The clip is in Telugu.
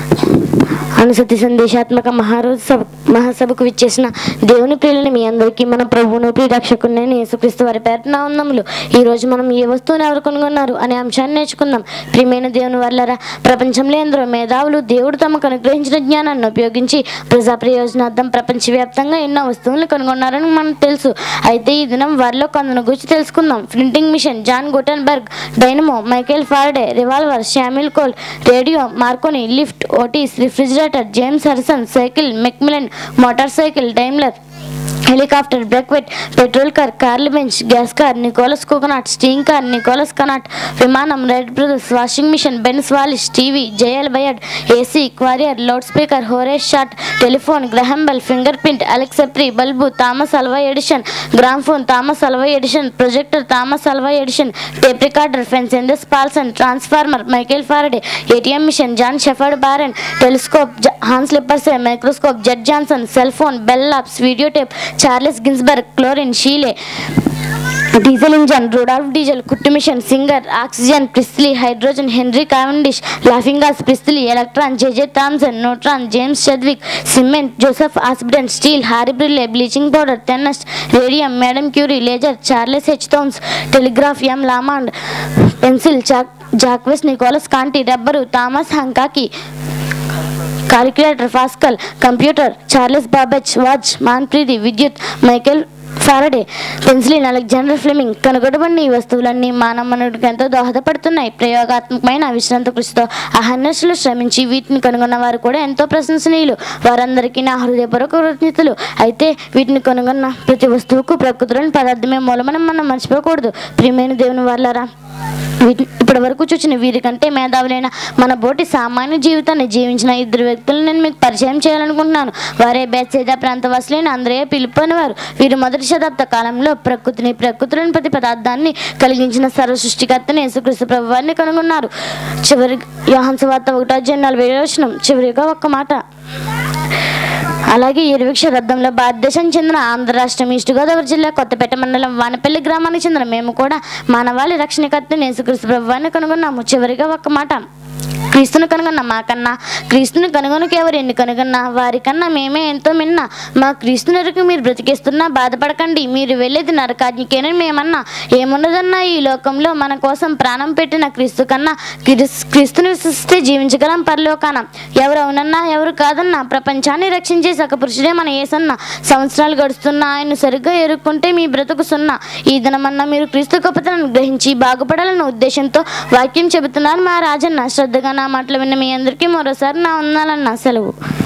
అనుసతి సందేశాత్మక మహారోజు సభ మహాసభకు విచ్చేసిన దేవుని ప్రియులని మీ అందరికీ మన ప్రభువును ప్రియరక్షకుని యేసుక్రీస్తు వారి పేరున వందములు ఈ రోజు మనం ఏ వస్తువుని ఎవరు కొనుగొన్నారు అనే అంశాన్ని నేర్చుకుందాం ప్రియమైన దేవుని వల్లరా ప్రపంచంలో ఎందరో మేధావులు దేవుడు తమకు అనుగ్రహించిన జ్ఞానాన్ని ఉపయోగించి ప్రజా ప్రయోజనార్థం ప్రపంచవ్యాప్తంగా ఎన్నో వస్తువులను కనుగొన్నారని మనకు తెలుసు అయితే ఈ దినం వారిలో కొందరు గురించి తెలుసుకుందాం printing machine John Gutenberg dynamo Michael Faraday revolver Samuel Colt radio Marconi lift Otis refrigerator James Harrison cycle Macmillan motor cycle Daimler helicopter Breguet petrol car Karl Benz gas car Nicolaus కోకోనట్ స్టీమ్ కార్ నికోలస్ కనాట్ విమానం రెడ్ బ్రదర్స్ వాషింగ్ మిషన్ బెన్స్ వాలిస్ TV JL Baird AC Carrier loud speaker Horace Short telephone Graham Bell finger print అలెక్సెప్రీ bulb Thomas Alva Edison gramophone Thomas Alva Edison projector Thomas Alva Edison tape recorder ఫెన్సెండస్ Poulsen transformer Michael Faraday ATM machine John Shepherd Barron telescope జ- Hans Lippershey microscope Z Janssen cell phone Bell Labs video tape Charles Ginsburg chlorine Scheele diesel engine Rudolf Diesel కుట్టు machine Singer oxygen Priestley hydrogen Henry Cavendish laughing gas Priestley electron JJ Thomson neutron James Chadwick cement Joseph Aspdin steel Harry Brearley bleaching powder Tennant radium madam Curie laser Charles H Townes telegraph ఎం లామాండ్ pencil chalk Jacques Nicolas Conte rubber Thomas హంకాకి calculator Pascal computer Charles Babbage watch మాన్ప్రీతి విద్యుత్ Michael Faraday penicillin Alexander Fleming కనుగొనబడిన ఈ వస్తువులన్నీ మానవ మనుడికి ఎంతో దోహదపడుతున్నాయి ప్రయోగాత్మకమైన విశ్రాంత కృషితో అహర్నిశలు శ్రమించి వీటిని కనుగొన్న వారు కూడా ఎంతో ప్రశంసనీయులు వారందరికీ నా హృదయపూర్వక కృతజ్ఞతలు అయితే వీటిని కనుగొన్న ప్రతి వస్తువుకు ప్రకృతిలోని పదార్థమే మూలమని మనం మర్చిపోకూడదు ప్రియమైన దేవుని వాళ్ళరా వీటి ఇప్పటి వరకు చూసిన వీరికంటే మేధావులైన మన బోటి సామాన్య జీవితాన్ని జీవించిన ఇద్దరు వ్యక్తులను నేను మీకు పరిచయం చేయాలనుకుంటున్నాను వారే బేత్సేదా ప్రాంతవాసులైన అందరయ్య పిలుపు అనేవారు వీరు మొదటి శతాబ్ద కాలంలో ప్రకృతిని ప్రకృతిలోని ప్రతి పదార్థాన్ని కలిగించిన సర్వ సృష్టికర్తని యేసుక్రీస్తు ప్రభు వారిని కనుగొన్నారు చివరి యోహాన్ సువార్త ఒకటో అధ్యాయం నలభై ఏడవ వచనం చివరిగా ఒక్క మాట అలాగే ఇరువిక్ష రథంలో భారతదేశం చెందిన ఆంధ్ర రాష్ట్రం ఈస్ట్ గోదావరి జిల్లా కొత్తపేట మండలం వానపల్లి గ్రామానికి చెందిన మేము కూడా మానవాళి రక్షణకర్త యేసుక్రీస్తు ప్రభువాన్ని కనుగొన్నాము చివరిగా ఒక్క మాట క్రీస్తుని కనుగొన్న మాకన్నా క్రీస్తుని కనుగొనకు ఎవరు ఎన్ని కనుగొన్నా వారికన్నా మేమే ఎంతో మిన్న మా క్రీస్తు నరకు మీరు బ్రతికిస్తున్నా బాధపడకండి మీరు వెళ్ళేది నరకాజ్ఞకేనని మేమన్నా ఏమున్నదన్నా ఈ లోకంలో మన కోసం ప్రాణం పెట్టిన క్రీస్తు కన్నా క్రీస్- క్రీస్తుని విశ్వసిస్తే జీవించగలం పరలోకాన ఎవరు అవునన్నా ఎవరు కాదన్నా ప్రపంచాన్ని రక్షించే సకపురుషుడే మన ఏసన్న సంవత్సరాలు గడుస్తున్నా ఆయన సరిగ్గా ఎరుక్కుంటే మీ బ్రతుకు సున్నా ఈ దినమన్నా మీరు క్రీస్తు గొప్పతనాన్ని గ్రహించి బాగుపడాలన్న ఉద్దేశంతో వాక్యం చెబుతున్నారు మా రాజన్న శ్రద్ధగా నా మాటలు విన్న మీ అందరికీ మరోసారి నా వందనాలన్న సెలవు